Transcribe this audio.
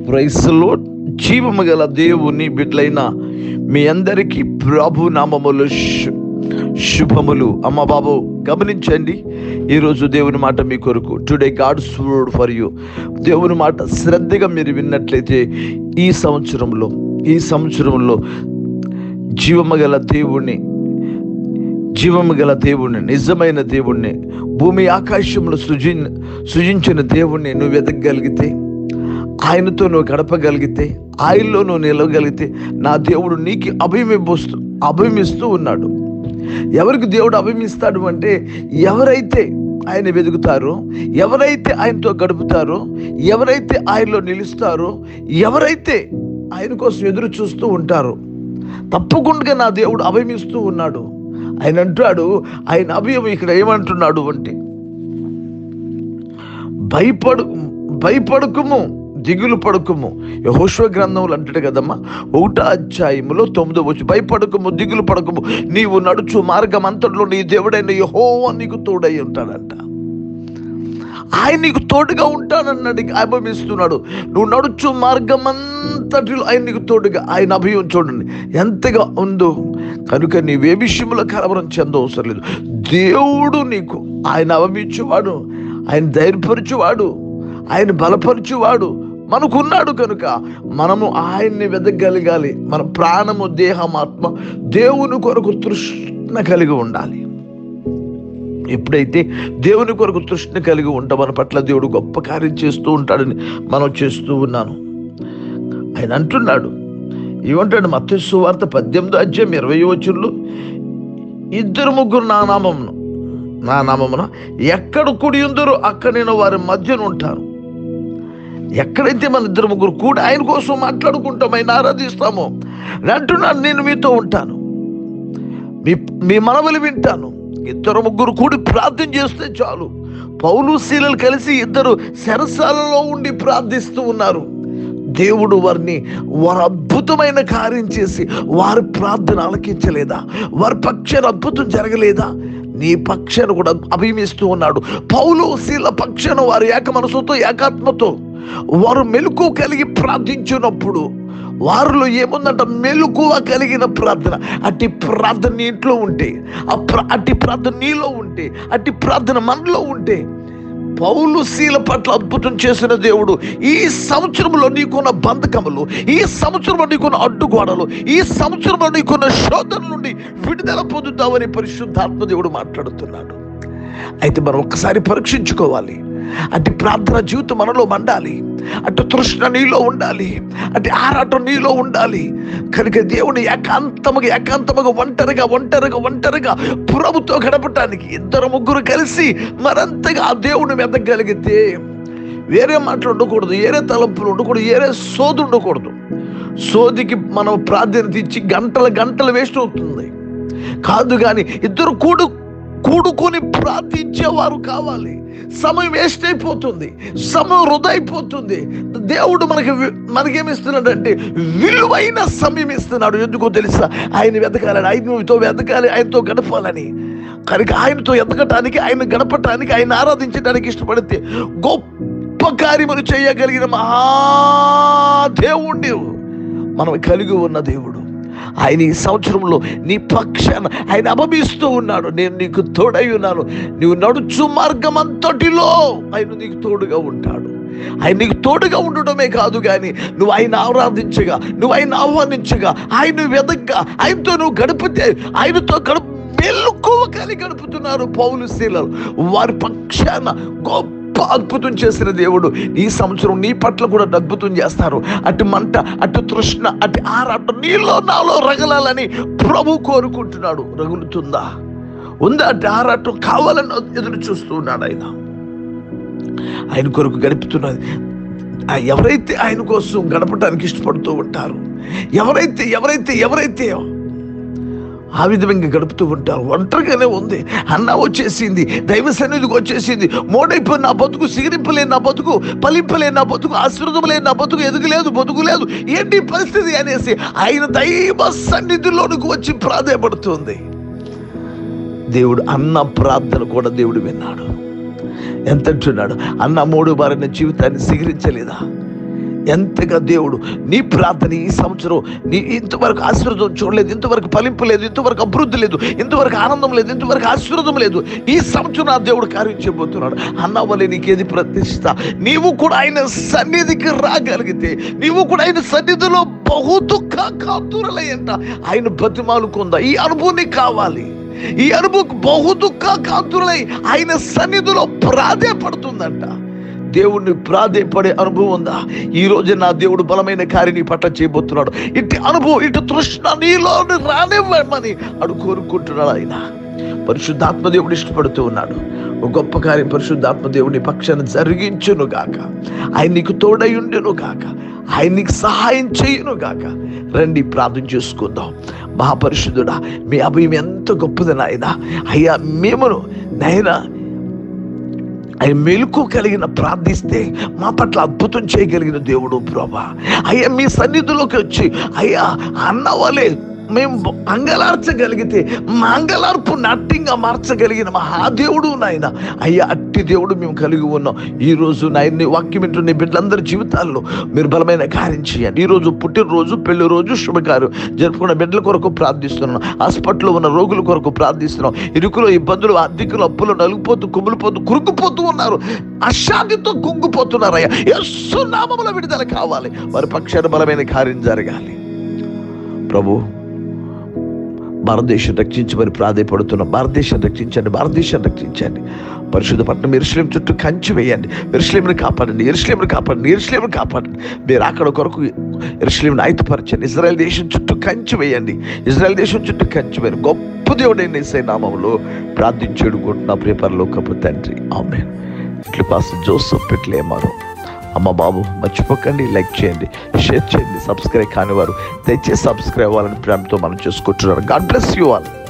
ప్రైస్లో జీవము గల దేవుని బిడ్డలైన మీ అందరికీ ప్రభు నామములు శు- శుభములు అమ్మ బాబు గమనించండి ఈరోజు దేవుని మాట మీ కొరకు today God's word for you దేవుని మాట శ్రద్ధగా మీరు విన్నట్లయితే ఈ సంవత్సరంలో ఈ సంవత్సరంలో జీవము గల దేవుణ్ణి జీవము గల దేవుణ్ణి నిజమైన దేవుణ్ణి భూమి ఆకాశంలో సృజి సృజించిన దేవుణ్ణి నువ్వు వెతకగలిగితే ఆయనతో నువ్వు గడపగలిగితే ఆయనలో నువ్వు నిలవగలిగితే నా దేవుడు నీకు అభిమిస్తూ అభిమిస్తూ ఉన్నాడు ఎవరికి దేవుడు అభిమిస్తాడు అంటే ఎవరైతే ఆయన వెతుకుతారో ఎవరైతే ఆయనతో గడుపుతారో ఎవరైతే ఆయనలో నిలుస్తారో ఎవరైతే ఆయన కోసం ఎదురు చూస్తూ ఉంటారో తప్పకుండా నా దేవుడు అభయమిస్తూ ఉన్నాడు ఆయన అంటాడు ఆయన అభయం ఇక్కడ ఏమంటున్నాడు అంటే భయపడు భయపడుకుము దిగులు పడుకుము యహోశ్వ గ్రంథములు అంటాడు కదమ్మా ఒకటో అధ్యాయములో తొమ్మిదో వచ్చి భయపడుకుము దిగులు పడకుము నీవు నడుచు మార్గం అంతట్లో నీ దేవుడైన యహోవా నీకు తోడై ఉంటాడంట ఆయన నీకు తోడుగా ఉంటానన్నాడు అభమిస్తున్నాడు నువ్వు నడుచు మార్గం అంతటిలో ఆయన నీకు తోడుగా ఆయన అభయం చూడండి ఎంతగా ఉందో కనుక నీవే విషయంలో కలవరం చెందవసరం లేదు దేవుడు నీకు ఆయన అవమించువాడు ఆయన ధైర్యపరచువాడు ఆయన బలపరచువాడు మనకున్నాడు కనుక మనము ఆయన్ని వెదగలగాలి మన ప్రాణము దేహం ఆత్మ దేవుని కొరకు తృష్ణ కలిగి ఉండాలి ఎప్పుడైతే దేవుని కొరకు తృష్ణ కలిగి ఉంటాం మన పట్ల దేవుడు గొప్ప కార్యం చేస్తూ ఉంటాడని మనం చేస్తూ ఉన్నాను ఆయన అంటున్నాడు ఏమంటాడు మత్స్సు వార్త పద్దెనిమిదో అధ్యాయం ఇరవై వచ్చుళ్ళు ఇద్దరు ముగ్గురు నా నామమును నా నామమున ఎక్కడ కుడి ఉందరో అక్కడ నేను వారి మధ్యన ఉంటాను ఎక్కడైతే మన ఇద్దరు ముగ్గురు కూడా ఆయన కోసం మాట్లాడుకుంటాం ఆయన ఆరాధిస్తామో నేను అంటున్నాను నేను మీతో ఉంటాను మీ మీ మనవలు వింటాను ఇద్దరు ముగ్గురు కూడి ప్రార్థన చేస్తే చాలు పౌలు శీలలు కలిసి ఇద్దరు శరసాలలో ఉండి ప్రార్థిస్తూ ఉన్నారు దేవుడు వారిని వారు అద్భుతమైన కార్యం చేసి వారి ప్రార్థన ఆలకించలేదా వారి పక్షాన అద్భుతం జరగలేదా నీ పక్షాన కూడా అభిమిస్తూ ఉన్నాడు పౌలు శీల పక్షాన వారు ఏక మనసుతో ఏకాత్మతో వారు మెలకు కలిగి ప్రార్థించినప్పుడు వారిలో ఏముందంట మెలకువ కలిగిన ప్రార్థన అట్టి ప్రార్థన నీ ఇంట్లో ఉంటే ఆ ప్ర- అట్టి ప్రార్థన నీలో ఉంటే అట్టి ప్రార్థన మనలో ఉంటే పౌలు శీల పట్ల అద్భుతం చేసిన దేవుడు ఈ సంవత్సరంలో నీకున్న బంధకములు ఈ సంవత్సరంలో నీకున్న అడ్డుగోడలు ఈ సంవత్సరంలో నీకున్న శోధన నుండి విడుదల పొందుతావని పరిశుద్ధాత్మ దేవుడు మాట్లాడుతున్నాడు అయితే మనం ఒక్కసారి పరీక్షించుకోవాలి అటు ప్రార్థన జీవితం మనలో మండాలి అటు తృష్ణ నీలో ఉండాలి అటు ఆరాటం నీలో ఉండాలి కనుక దేవుని ఏకాంతముగా ఏకాంతముగా ఒంటరిగా ఒంటరిగా ఒంటరిగా ప్రభుతో గడపటానికి ఇద్దరు ముగ్గురు కలిసి మరంతగా ఆ దేవుని వెతకగలిగితే వేరే మాటలు ఉండకూడదు వేరే తలంపులు ఉండకూడదు వేరే సోదు ఉండకూడదు సోదికి మనం ప్రాధాన్యత ఇచ్చి గంటల గంటలు వేస్ట్ అవుతుంది కాదు కానీ ఇద్దరు కూడు కూడుకొని ప్రార్థించేవారు కావాలి సమయం వేస్ట్ అయిపోతుంది సమయం వృధా అయిపోతుంది దేవుడు మనకి వి- మనకేమిస్తున్నాడంటే విలువైన సమయం ఇస్తున్నాడు ఎందుకో తెలుసా ఆయన వెతకాలని ఆయనతో వెతకాలి ఆయనతో గడపాలని కనుక ఆయనతో ఎదగటానికి ఆయన గడపటానికి ఆయన ఆరాధించడానికి ఇష్టపడితే గొప్ప కార్యములు చేయగలిగిన మహాదేవుణ్ణి మనం కలిగి ఉన్న దేవుడు ఆయన ఈ సంవత్సరంలో నీ పక్షాన ఆయన అభమిస్తూ ఉన్నాడు నేను నీకు తోడై ఉన్నాను నువ్వు నడుచు మార్గం అంతటిలో ఆయన నీకు తోడుగా ఉంటాడు ఆయన నీకు తోడుగా ఉండడమే కాదు కానీ నువ్వు ఆయన ఆరాధించగా నువ్వు ఆయన ఆహ్వానించగా ఆయన వెదగ్గా ఆయనతో నువ్వు గడిపితే ఆయనతో గడుపు మెల్లుకోవ కలిగి గడుపుతున్నారు పౌలు శీలలు వారి పక్షాన గొప్ప అద్భుతం చేసిన దేవుడు ఈ సంవత్సరం నీ పట్ల కూడా అద్భుతం చేస్తారు అటు మంట అటు తృష్ణ అటు ఆరాటం నీలో నాలో రగలాలని ప్రభు కోరుకుంటున్నాడు రగులుతుందా ఉందా అటు ఆరాటం కావాలని ఎదురు చూస్తూ ఉన్నాడు ఆయన ఆయన కొరకు గడుపుతున్నది ఆ ఎవరైతే ఆయన కోసం గడపడానికి ఇష్టపడుతూ ఉంటారు ఎవరైతే ఎవరైతే ఎవరైతే ఆ విధంగా గడుపుతూ ఉంటారు ఒంటరిగానే ఉంది అన్న వచ్చేసింది దైవ సన్నిధికి వచ్చేసింది మోడైపోయిన నా బతుకు సిగరింపలేని నా బతుకు ఫలింపలేని నా బతుకు ఆశీర్వదం లేని నా బతుకు ఎదుగులేదు బతుకు లేదు ఏంటి పరిస్థితి అనేసి ఆయన దైవ సన్నిధిలోనికి వచ్చి ప్రాధాయపడుతుంది దేవుడు అన్న ప్రార్థన కూడా దేవుడు విన్నాడు ఎంత అంటున్నాడు అన్న మూడు బారిన జీవితాన్ని సిగరించలేదా ఎంతగా దేవుడు నీ ప్రార్థన ఈ సంవత్సరం నీ ఇంతవరకు ఆశీర్వదం చూడలేదు ఇంతవరకు ఫలింపు లేదు ఇంతవరకు అభివృద్ధి లేదు ఇంతవరకు ఆనందం లేదు ఇంతవరకు ఆశీర్వదం లేదు ఈ సంవత్సరం నా దేవుడు కార్యం చేయబోతున్నాడు అన్నవలే నీకేది ప్రతిష్ట నీవు కూడా ఆయన సన్నిధికి రాగలిగితే నీవు కూడా ఆయన సన్నిధిలో బహు దుఃఖ కాతురలయ్యంట ఆయన బతిమాలుకుందా ఈ అనుభవం నీకు కావాలి ఈ అనుభవం బహు దుఃఖ కాతురలై ఆయన సన్నిధిలో ప్రాధేయపడుతుందంట దేవుణ్ణి ప్రాధేయపడే అనుభవం ఉందా ఈ రోజు నా దేవుడు బలమైన కార్యం నీ పట్ల చేయబోతున్నాడు ఇటు అనుభవం ఇటు తృష్ణ నీలో రానివ్వమని అడు కోరుకుంటున్నాడు ఆయన పరిశుద్ధాత్మ దేవుడు ఇష్టపడుతూ ఉన్నాడు ఒక గొప్ప కార్యం పరిశుద్ధాత్మ దేవుని పక్షాన్ని జరిగించును గాక ఆయన నీకు తోడై ఉండును గాక ఆయన నీకు సహాయం చేయును గాక రండి ప్రార్థన చేసుకుందాం మహాపరిశుద్ధుడా మీ అభయం ఎంత గొప్పది నాయన అయ్యా మేమును నాయనా ఆయన మెలకు కలిగిన ప్రార్థిస్తే మా పట్ల అద్భుతం చేయగలిగిన దేవుడు ప్రభా అయ్యా మీ సన్నిధిలోకి వచ్చి అయ్యా అన్నవలే మేము అంగలార్చగలిగితే మా అంగలార్పు నాట్యంగా మార్చగలిగిన మహాదేవుడు నాయన అయ్యా అట్టి దేవుడు మేము కలిగి ఉన్నాం ఈ రోజు నాయన్ని వాక్యం వింటున్న ఈ బిడ్డలందరి జీవితాల్లో మీరు బలమైన కార్యం చేయండి ఈ రోజు పుట్టినరోజు పెళ్లి రోజు శుభకార్యం జరుపుకున్న బిడ్డల కొరకు ప్రార్థిస్తున్నాం హాస్పిటల్లో ఉన్న రోగుల కొరకు ప్రార్థిస్తున్నాం ఇరుకులో ఇబ్బందులు ఆర్థికలు అప్పులు నలిగిపోతూ కుమిలిపోతూ కురుకుపోతూ ఉన్నారు అశాంతితో కుంగిపోతున్నారు అయ్యా యస్సు నామముల విడుదల కావాలి వారి పక్షాన బలమైన కార్యం జరగాలి ప్రభు భారతదేశం రక్షించమని ప్రాధాయపడుతున్నాం భారతదేశం రక్షించండి భారతదేశం రక్షించండి పరిశుద్ధ పట్టణం ఎరుసలేం చుట్టూ కంచి వేయండి ఎరుసలేంని కాపాడండి ఎరుసలేంని కాపాడండి ఎరుసలేంని కాపాడండి మీరు అక్కడ కొరకు ఎరుసలేంని ఆయుధపరచండి ఇజ్రాయెల్ దేశం చుట్టూ కంచి వేయండి ఇజ్రాయెల్ దేశం చుట్టూ కంచి వేయండి గొప్ప దేవుడైన ఇసై నామంలో ప్రార్థించేడుకుంటున్నా ప్రేపరలోకపు తండ్రి ఆమె ఇట్లు పాస్ జోసఫ్ పెట్లేమారు అమ్మ బాబు మర్చిపోకండి లైక్ చేయండి షేర్ చేయండి సబ్స్క్రైబ్ కానివారు దయచేసి సబ్స్క్రైబ్ అవ్వాలని ప్రేమతో మనం చేసుకుంటున్నారు గాడ్ బ్లెస్ యూ ఆల్